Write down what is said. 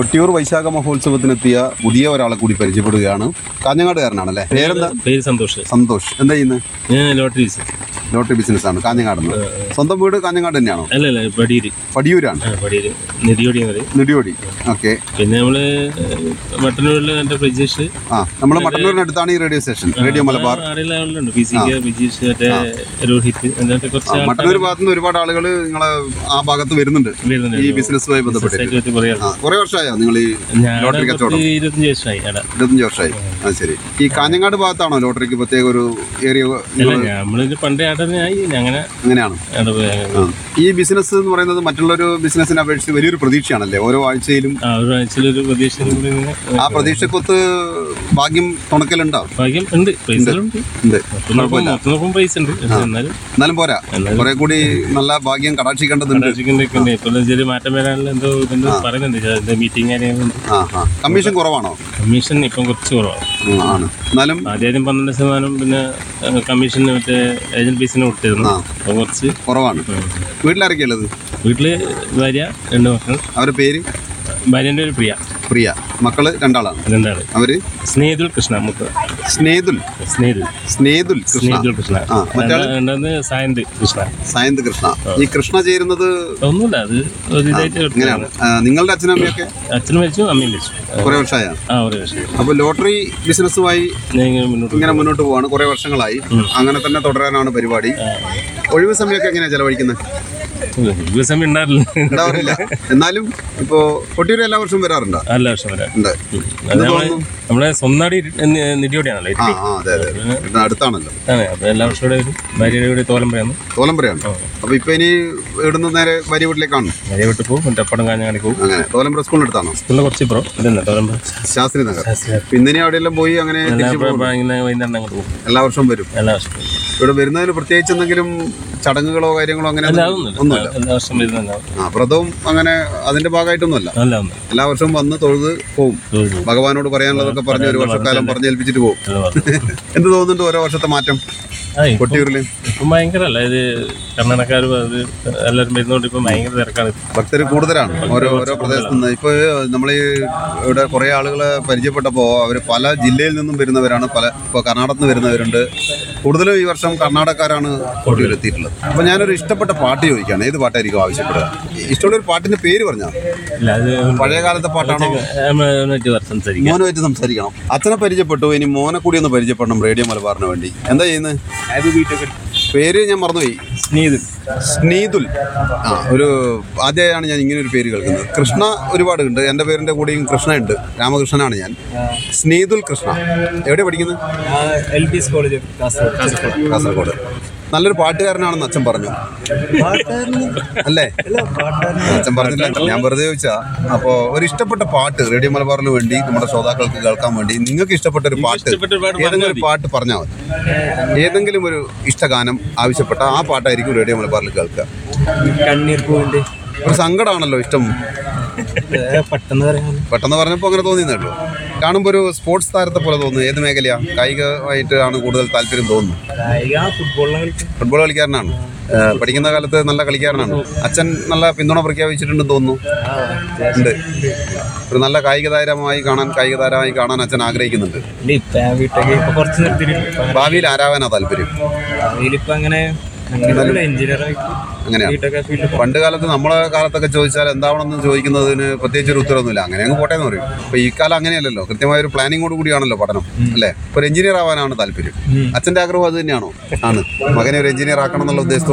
കൊട്ടിയൂർ വൈശാഖ മഹോത്സവത്തിനെത്തിയ പുതിയ ഒരാളെ കൂടി പരിചയപ്പെടുകയാണ് കാഞ്ഞങ്ങാടുകാരനാണല്ലേ പേരെന്താ പേര് സന്തോഷ് സന്തോഷ് എന്താ ചെയ്യുന്നത് ഞാൻ ലോട്ടറി ബിസിനസ് ലോട്ടറി ബിസിനസ് ആണ് കാഞ്ഞങ്ങാട് സ്വന്തം വീട് കാഞ്ഞങ്ങാട് തന്നെയാണോ അല്ല അല്ല പടിയൂര് പടിയൂരാണ് ആ പടിയൂര് നിധിയോടി എന്ന് പറയും നെടിയോടി ഓക്കെ പിന്നെ നമ്മള് മട്ടന്നൂരിൽ എൻ്റെ പ്രജേഷ് ആ നമ്മൾ മട്ടന്നൂരിനടുത്താണ് ഈ റേഡിയോ സ്റ്റേഷൻ റേഡിയോ മലബാർ അറിയുന്ന ആളുണ്ട് പി സി കെ ബിജീഷ് മറ്റേ രോഹിത് അങ്ങനത്തെ കുറച്ച് ആൾക്കാർ മട്ടന്നൂർ ഭാഗത്ത് നിന്ന് ഒരുപാട് ആളുകൾ നിങ്ങളെ ആ ഭാഗത്ത് വരുന്നുണ്ട് വരുന്നുണ്ട്. ഈ ബിസിനസ്സുമായി ബന്ധപ്പെട്ട് സൊസൈറ്റി പറ്റി പറയാം ആ കുറെ വർഷമായോ നിങ്ങൾ ഈ ഞാൻ ലോട്ടറി കച്ചവടം ഇരുപത്തഞ്ച് വർഷമായി അവിടെ ഇരുപത്തഞ്ച് വർഷമായി ആ ശരി ഈ കാഞ്ഞങ്ങാട് ഭാഗത്താണോ ലോട്ടറിക്ക് പ്രത്യേക ഒരു ഏരിയ അല്ല നമ്മളിത് പണ്ടേ അവിടെ തന്നെ ആയി അങ്ങനെ അങ്ങനെയാണ് അവിടെ പോയി ആ. ഈ ബിസിനസ് എന്ന് പറയുന്നത് മറ്റുള്ളൊരു ബിസിനസ്സിനെ അപേക്ഷിച്ച് വലിയൊരു പ്രതീക്ഷയാണല്ലേ ഓരോ ആഴ്ചയിലും ആ ഒരു ആഴ്ചയിലൊരു പ്രതീക്ഷ ഇങ്ങനെ ആ പ്രതീക്ഷക്കൊത്ത് ഭാഗ്യം തുണക്കലുണ്ടാവും ഭാഗ്യം ഉണ്ട് പൈസകളുണ്ട് ഉണ്ട് മൊത്തം നോക്കുമ്പോൾ മൊത്തം നോക്കുമ്പോൾ പൈസ ഉണ്ട് പക്ഷെ എന്നാലും എന്നാലും പോരാ കുറെ കൂടി നല്ല ഭാഗ്യം കടാക്ഷിക്കേണ്ടതുണ്ട് ചിക്കൻ്റെ ഉണ്ട് ഇപ്പോൾ ചെറിയ മാറ്റം വരാനുള്ള എന്തോ ഇതുണ്ട് പറയുന്നുണ്ട് ഇതിന്റെ മീറ്റിംഗ് കാര്യങ്ങളുണ്ട് ആ ആ കമ്മീഷൻ കുറവാണോ കമ്മീഷൻ ഇപ്പം കുറച്ച് കുറവാണ് ഉം, ആണ് എന്നാലും ആദ്യം പന്ത്രണ്ട് ശതമാനം പിന്നെ കമ്മീഷൻ മറ്റേ ഏജന്റ് ഫീസിന് കൊടുത്തിരുന്നു ആ. അപ്പോൾ കുറച്ച് കുറവാണ് വീട്ടിലാരൊക്കെയാ ഉള്ളത് വീട്ടില് ഭാര്യ രണ്ട് മക്കൾ അവരുടെ പേര് ഭാര്യൻ്റെ ഒരു പ്രിയ പ്രിയ മക്കള് രണ്ടാളാണ് രണ്ടാള് അവര് സ്നേഹിതുൽ കൃഷ്ണ മുക്ക് സ്നേതുൽ സ്നേഹിതുൽ സ്നേതുൽ കൃഷ്ണ സ്നേഹിതുൽ കൃഷ്ണ ആ, മറ്റാള്? രണ്ടാമത് സായന്ത് കൃഷ്ണ സായന്ത് കൃഷ്ണ ഈ കൃഷ്ണ ചേരുന്നത് ഒന്നുമില്ല അത് ഒരു ഇതായിട്ട് ഇങ്ങനെയാണ് എടുത്തതാണ്. ആ, നിങ്ങളുടെ അച്ഛനും അമ്മയൊക്കെ അച്ഛനും മരിച്ചു അമ്മയും മരിച്ചു കുറെ വർഷമായ ആ ഒരു വർഷം അപ്പൊ ലോട്ടറി ബിസിനസ്സുമായി ഞാൻ ഇങ്ങനെ മുന്നോട്ട് ഇങ്ങനെ മുന്നോട്ട് പോവാണ് കുറെ വർഷങ്ങളായി അങ്ങനെ തന്നെ തുടരാനാണ് പരിപാടി ഒഴിവ് സമയമൊക്കെ എങ്ങനെയാ ചെലവഴിക്കുന്നത് ഒരു സമയം ഉണ്ടാറില്ല ഉണ്ടാവാറില്ല എന്നാലും ഇപ്പോ കൊട്ടിയൂർ എല്ലാ വർഷവും വരാറുണ്ടോ നല്ല വർഷം വരാം ഉണ്ട് അത് നമ്മളെ നമ്മളെ സ്വന്തം നിധിയോടെയാണല്ലോ ആ ആ അതെ അതെ ഇത് അടുത്താണല്ലോ ആണ് അപ്പൊ എല്ലാ വർഷവും ഇവിടെ വരും ഭാര്യയുടെ കൂടെ തോലമ്പയാണ് തോലമ്പുരയാണ് അപ്പൊ ഇപ്പൊ ഇനി ഇവിടുന്ന് നേരെ ഭാര്യ വീട്ടിലേക്കാണ് ഭാര്യ വിട്ട് പോകും മറ്റേ അപ്പടം കാഞ്ഞാടി പോകും അങ്ങനെ തോലമ്പുര സ്കൂളിന് അടുത്താണോ സ്കൂളിൽ കുറച്ച് ഇപ്പുറം ഇതന്നെ തോലമ്പ ശാസ്ത്രി നഗർ പിന്നെ ഇനി അവിടെയെല്ലാം പോയി അങ്ങനെ തിരിച്ച് പോകും. ഇങ്ങനെ വൈകുന്നേരം അങ്ങോട്ട് പോകും എല്ലാ വർഷവും വരും എല്ലാ വർഷവും പോകും. ഇവിടെ വരുന്നതിന് പ്രത്യേകിച്ച് എന്തെങ്കിലും ചടങ്ങുകളോ കാര്യങ്ങളോ അങ്ങനെ അല്ല ഒന്നും- അതൊന്നുമില്ല ഒന്നുമില്ല എല്ലാ വർഷം വരുന്നുണ്ടാവും ആ വ്രതവും അങ്ങനെ അതിന്റെ ഭാഗമായിട്ടൊന്നുമല്ല അല്ല ഒന്നും എല്ലാ വർഷവും വന്ന് തൊഴുത് പോവും ഭഗവാനോട് പറയാനുള്ളതൊക്കെ പറഞ്ഞ് ഒരു വർഷക്കാലം പറഞ്ഞേൽപ്പിച്ചിട്ട് പോകും എന്ത് തോന്നുന്നുണ്ട് ഓരോ വർഷത്തെ മാറ്റം കൊട്ടിയൂരിൽ ഇപ്പം ഭയങ്കര അല്ല ഇത് കർണാടകക്കാരും അത് എല്ലാവരും വരുന്നോണ്ട് ഇപ്പം ഭയങ്കര തിരക്കാണ് ഭക്തർ കൂടുതലാണ് ഓരോ ഓരോ പ്രദേശത്ത് നിന്ന് ഇപ്പോൾ നമ്മൾ ഇവിടെ കുറേ ആളുകളെ പരിചയപ്പെട്ടപ്പോൾ അവർ പല ജില്ലയിൽ നിന്നും വരുന്നവരാണ് പല ഇപ്പോൾ കർണാടകത്തിൽ നിന്ന് വരുന്നവരുണ്ട് കൂടുതലും ഈ വർഷം കർണാടകക്കാരാണ് കൊട്ടിയൂർ എത്തിയിട്ടുള്ളത് അപ്പോൾ ഞാനൊരു ഇഷ്ടപ്പെട്ട പാട്ട് ചോദിക്കുകയാണ് ഏത് പാട്ടായിരിക്കും ആവശ്യപ്പെടുക ഇഷ്ടമുള്ള ഒരു പാട്ടിന്റെ പേര് പറഞ്ഞാൽ ഇല്ല അത് പഴയ കാലത്തെ പാട്ടാണോ നമ്മളായിട്ട് സംസാരിക്കാം മോനുമായിട്ട് സംസാരിക്കണം അച്ഛനെ പരിചയപ്പെട്ടു ഇനി മോനെ കൂടി ഒന്ന് പരിചയപ്പെടണം റേഡിയോ മലബാറിന് വേണ്ടി എന്താ ചെയ്യുന്നത് പേര് ഞാൻ മറന്നുപോയി സ്നേഹിതൻ സ്നീതുൽ ആ ഒരു ആദ്യമായാണ് ഞാൻ ഇങ്ങനെ ഒരു പേര് കേൾക്കുന്നത് കൃഷ്ണ ഒരുപാട് ഉണ്ട് എൻ്റെ പേരിൻ്റെ കൂടെയും കൃഷ്ണ ഉണ്ട് രാമകൃഷ്ണനാണ് ഞാൻ സ്നീതുൽ കൃഷ്ണ എവിടെ പഠിക്കുന്നത് L P S college Kasaragod Kasaragod നല്ലൊരു പാട്ടുകാരനാണെന്ന് അച്ഛൻ പറഞ്ഞു അല്ലേ അച്ഛൻ പറഞ്ഞില്ല ഞാൻ വെറുതെ ചോദിച്ചാ അപ്പോൾ ഒരു ഇഷ്ടപ്പെട്ട പാട്ട് റേഡിയോ മലബാറിന് വേണ്ടി നമ്മുടെ ശ്രോതാക്കൾക്ക് കേൾക്കാൻ വേണ്ടി നിങ്ങൾക്ക് ഇഷ്ടപ്പെട്ട ഒരു പാട്ട് ഇഷ്ടപ്പെട്ട ഒരു പാട്ട് ഏതെങ്കിലും ഒരു പാട്ട് പറഞ്ഞാൽ മതി ഏതെങ്കിലും ഒരു ഇഷ്ടഗാനം ആവശ്യപ്പെട്ട ആ പാട്ടായിരിക്കും റേഡിയോ മലബാറിൽ കേൾക്കുക കണ്ണീർ പൂവിന്റെ ഒരു സങ്കടമാണല്ലോ ഇഷ്ടം പെട്ടെന്ന് പറയാൻ പെട്ടെന്ന് പറഞ്ഞപ്പോൾ അങ്ങനെ തോന്നിയതേ ഉള്ളൂ കാണുമ്പോൾ ഒരു സ്പോർട്സ് താരത്തെ പോലെ തോന്നുന്നു ഏത് മേഖലയാ കായികമായിട്ട് ആണ് കൂടുതൽ താല്പര്യം തോന്നുന്നു കായിക ഫുട്ബോളിനെ കളിക്കും ഫുട്ബോൾ കളിക്കാരനാണ് ഏഹ് പഠിക്കുന്ന കാലത്ത് നല്ല കളിക്കാരനാണ് അച്ഛൻ നല്ല പിന്തുണ പ്രഖ്യാപിച്ചിട്ടുണ്ടെന്ന് തോന്നുന്നു ഉണ്ട് ഒരു നല്ല കായിക താരമായി കാണാൻ കായിക താരമായി കാണാൻ അച്ഛൻ ആഗ്രഹിക്കുന്നുണ്ട് ഇപ്പൊ ഞാൻ വീട്ടൊക്കെ ഇപ്പൊ കുറച്ച് നിർത്തിയിട്ടുണ്ട് ഭാവിയിൽ ആരാവാനാ താല്പര്യം ഭാവിയിലിപ്പോ അങ്ങനെ അങ്ങനെ എഞ്ചിനീയർ അങ്ങനെയാണ് വീട്ടൊക്കെ ഫീൽഡ് പണ്ട് കാലത്ത് നമ്മളെ കാലത്തൊക്കെ ചോദിച്ചാൽ എന്താവണമെന്ന് ചോദിക്കുന്നതിന് പ്രത്യേകിച്ച് ഒരു ഉത്തരവൊന്നുമില്ല അങ്ങനെ അങ്ങ് പോട്ടെ എന്ന് പറയും അപ്പൊ ഈ കാലം അങ്ങനെയല്ലല്ലോ കൃത്യമായ ഒരു പ്ലാനിങ്ങോട് കൂടിയാണല്ലോ പഠനം അല്ലേ ഇപ്പൊ ഒരു എഞ്ചിനീയർ ആവാനാണ് താല്പര്യം അച്ഛന്റെ ആഗ്രഹം അത് തന്നെയാണോ ആണ് മകനെ ഒരു എഞ്ചിനീയർ ആക്കണം എന്നുള്ള ഉദ്ദേശത്തോടെ